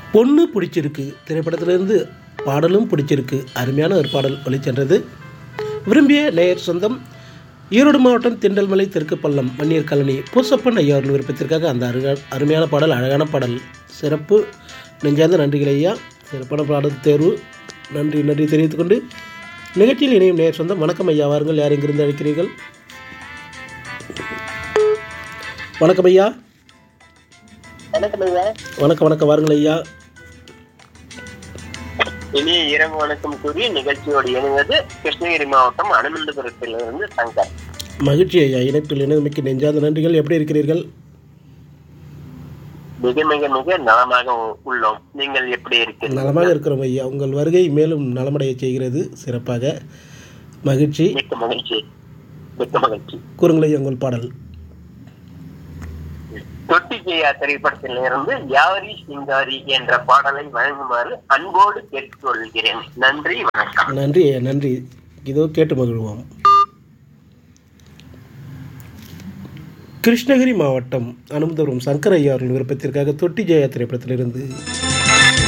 பொண்ணு பிடிச்சிருக்கு திரைப்படத்திலிருந்து பாடலும் பிடிச்சிருக்கு அருமையான ஒரு பாடல் ஒளிச்சென்றது விரும்பிய நேயர் சொந்தம் ஈரோடு மாவட்டம் திண்டல்மலை தெற்கு பள்ளம் மன்னியர் கழனி பூசப்பன் ஐயா அவர்கள் விருப்பத்திற்காக அந்த அருகா அருமையான பாடல் அழகான பாடல் சிறப்பு நெஞ்சார்ந்த நன்றிகள் ஐயா சிறப்பான பாடல் தேர்வு நன்றி நன்றி தெரிவித்துக் கொண்டு நிகழ்ச்சியில் இணையும் நேயர் சொந்தம் வணக்கம் ஐயா வாருங்கள் யார் எங்கிருந்து அழைக்கிறீர்கள் வணக்கம் ஐயா வணக்கம் ஐயா வணக்கம் வணக்கம் வாருங்கள் ஐயா இனிய இரவு வணக்கம் கூறி நிகழ்ச்சியோடு இணைவது கிருஷ்ணகிரி மாவட்டம் அனுமந்தபுரத்திலிருந்து சங்கர் மகிழ்ச்சி ஐயா இணைப்பில் இணைந்தமைக்கு நெஞ்சாத நன்றிகள் எப்படி இருக்கிறீர்கள் மிக மிக மிக நலமாக உ- உள்ளோம் நீங்கள் எப்படி இருக்கிறீர்கள் நலமாக இருக்கிறோம் ஐயா உங்கள் வருகை மேலும் நலமடைய செய்கிறது சிறப்பாக மகிழ்ச்சி மிக்க மகிழ்ச்சி மிக்க மகிழ்ச்சி கூறுங்கள் ஐயா உங்கள் பாடல் தொட்டி ஜெயா திரைப்படத்தில் இருந்து யாரி சிங்காரி என்ற பாடலை வழங்குமாறு அன்போடு கேட்டுக்கொள்கிறேன் நன்றி வணக்கம் நன்றி ஐயா நன்றி இதோ கேட்டு மகிழ்வோம் கிருஷ்ணகிரி மாவட்டம் அனுமந்தபுரம் சங்கர் ஐயா அவர்கள் விருப்பத்திற்காக தொட்டி ஜெயா திரைப்படத்திலிருந்து